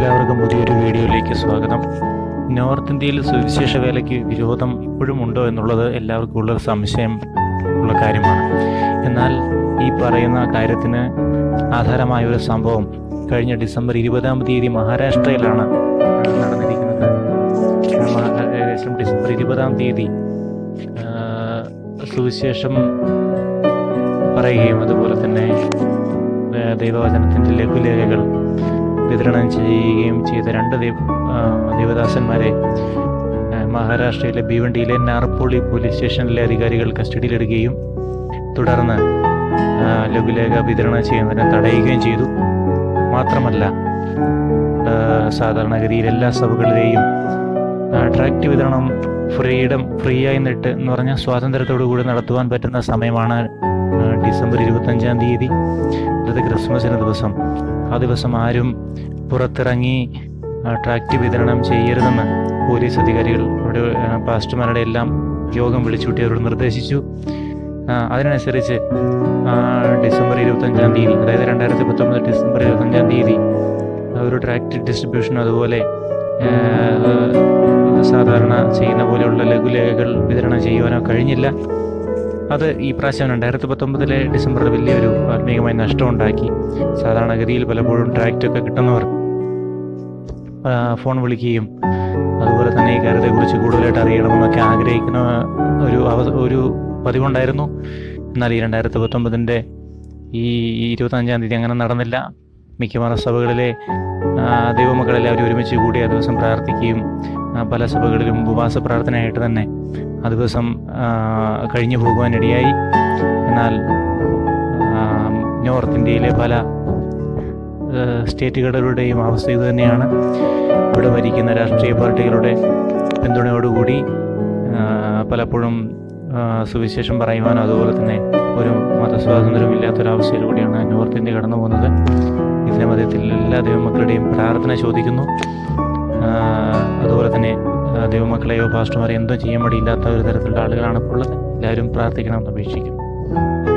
എല്ലാവർക്കും പുതിയൊരു വീഡിയോയിലേക്ക് സ്വാഗതം നോർത്ത് ഇന്ത്യയിൽ സുവിശേഷ വേലയ്ക്ക് വിരോധം ഇപ്പോഴും ഉണ്ടോ എന്നുള്ളത് എല്ലാവർക്കും ഉള്ള സംശയം ഉള്ള കാര്യമാണ് എന്നാൽ ഈ പറയുന്ന കാര്യത്തിന് ആധാരമായ ഒരു സംഭവം കഴിഞ്ഞ ഡിസംബർ ഇരുപതാം തീയതി മഹാരാഷ്ട്രയിലാണ് ആ, നടന്നിരിക്കുന്നത് ആ, മഹാ- ഏകദേശം ഡിസംബർ ഇരുപതാം തീയതി ആ, സുവിശേഷം പറയുകയും അതുപോലെ തന്നെ ആ, ദൈവവചനത്തിൻ്റെ ലഘുലേഖകൾ വിതരണം ചെയ്യുകയും ചെയ്ത രണ്ട് ദൈവ ആ, ദേവദാസന്മാരെ ആ, മഹാരാഷ്ട്രയിലെ ഭീവണ്ടിയിലെ നാർപ്പോളി പോലീസ് സ്റ്റേഷനിലെ അധികാരികൾ കസ്റ്റഡിയിലെടുക്കുകയും തുടർന്ന് ആ, ലഘുലേഖ വിതരണം ചെയ്യുന്നതിനെ തടയുകയും ചെയ്തു മാത്രമല്ല ആ, സാധാരണഗതിയിൽ എല്ലാ സഭകളിലെയും ആ, ട്രാക്ട് വിതരണം ഫ്രീഡം ഫ്രീ ആയി നിട്ട് എന്ന് പറഞ്ഞാൽ സ്വാതന്ത്ര്യത്തോടു കൂടി നടത്തുവാൻ പറ്റുന്ന സമയമാണ് ആ, ഡിസംബർ ഇരുപത്തഞ്ചാം തീയതി അത് ക്രിസ്മസിന് ദിവസം ആ ദിവസം ആരും പുറത്തിറങ്ങി ആ, ട്രാക്ട് വിതരണം ചെയ്യരുതെന്ന് പോലീസ് അധികാരികൾ അവിടെ ആ, പാസ്റ്റർമാരുടെ എല്ലാം യോഗം വിളിച്ചുകൂട്ടി അവരോട് നിർദ്ദേശിച്ചു ആ, അതിനനുസരിച്ച് ആ, ഡിസംബർ ഇരുപത്തഞ്ചാം തീയതി അതായത് രണ്ടായിരത്തി പത്തൊമ്പത് ഡിസംബർ ഇരുപത്തഞ്ചാം തീയതി ആ ഒരു ട്രാക്ട് ഡിസ്ട്രിബ്യൂഷൻ അതുപോലെ ആ, സാധാരണ ചെയ്യുന്ന പോലെയുള്ള ലഘുലേഖകൾ വിതരണം ചെയ്യുവാനോ കഴിഞ്ഞില്ല അത് ഈ പ്രാവശ്യം രണ്ടായിരത്തി പത്തൊമ്പതിലെ ഡിസംബറിൽ വലിയൊരു ആത്മീയമായ നഷ്ടമുണ്ടാക്കി സാധാരണഗതിയിൽ പലപ്പോഴും ട്രാക്റ്റൊക്കെ കിട്ടുന്നവർ ആ, ഫോൺ വിളിക്കുകയും അതുപോലെ തന്നെ ഈ കാര്യത്തെക്കുറിച്ച് കൂടുതലായിട്ട് അറിയണമെന്നൊക്കെ ആഗ്രഹിക്കുന്ന ഒരു അവ ഒരു പതിവുണ്ടായിരുന്നു എന്നാൽ ഈ രണ്ടായിരത്തി പത്തൊമ്പതിൻ്റെ ഈ ഇരുപത്തഞ്ചാം തീയതി അങ്ങനെ നടന്നില്ല മിക്കവാറും സഭകളിലെ ആ, ദൈവമക്കളെല്ലാവരും ഒരുമിച്ച് കൂടി ആ ദിവസം പ്രാർത്ഥിക്കുകയും ആ, പല സഭകളിലും ഉപവാസ പ്രാർത്ഥനയായിട്ട് തന്നെ ആ ദിവസം ആ, കഴിഞ്ഞു പോകുവാനിടയായി എന്നാൽ ആ, നോർത്ത് ഇന്ത്യയിലെ പല ആ, സ്റ്റേറ്റുകളുടെയും അവസ്ഥ ഇത് തന്നെയാണ് ഇവിടെ ഭരിക്കുന്ന രാഷ്ട്രീയ പാർട്ടികളുടെ പിന്തുണയോടുകൂടി ആ, പലപ്പോഴും ആ, സുവിശേഷം പറയുവാനോ അതുപോലെ തന്നെ ഒരു മതസ്വാതന്ത്ര്യവും ഇല്ലാത്തൊരവസ്ഥയിലൂടെയാണ് നോർത്ത് ഇന്ത്യ കടന്നു പോകുന്നത് ഇതിന്റെ മധ്യത്തിൽ എല്ലാ ദൈവമക്കളുടെയും പ്രാർത്ഥന ചോദിക്കുന്നു ആ, അതുപോലെ തന്നെ ആ, ദൈവമക്കളെയോ പാസ്റ്റർമാരെയോ എന്തോ ചെയ്യാൻ മടിയില്ലാത്ത ഒരു തരത്തിലുള്ള ആളുകളാണ് ഇപ്പോൾ ഉള്ളത് എല്ലാവരും പ്രാർത്ഥിക്കണമെന്ന് അപേക്ഷിക്കുന്നു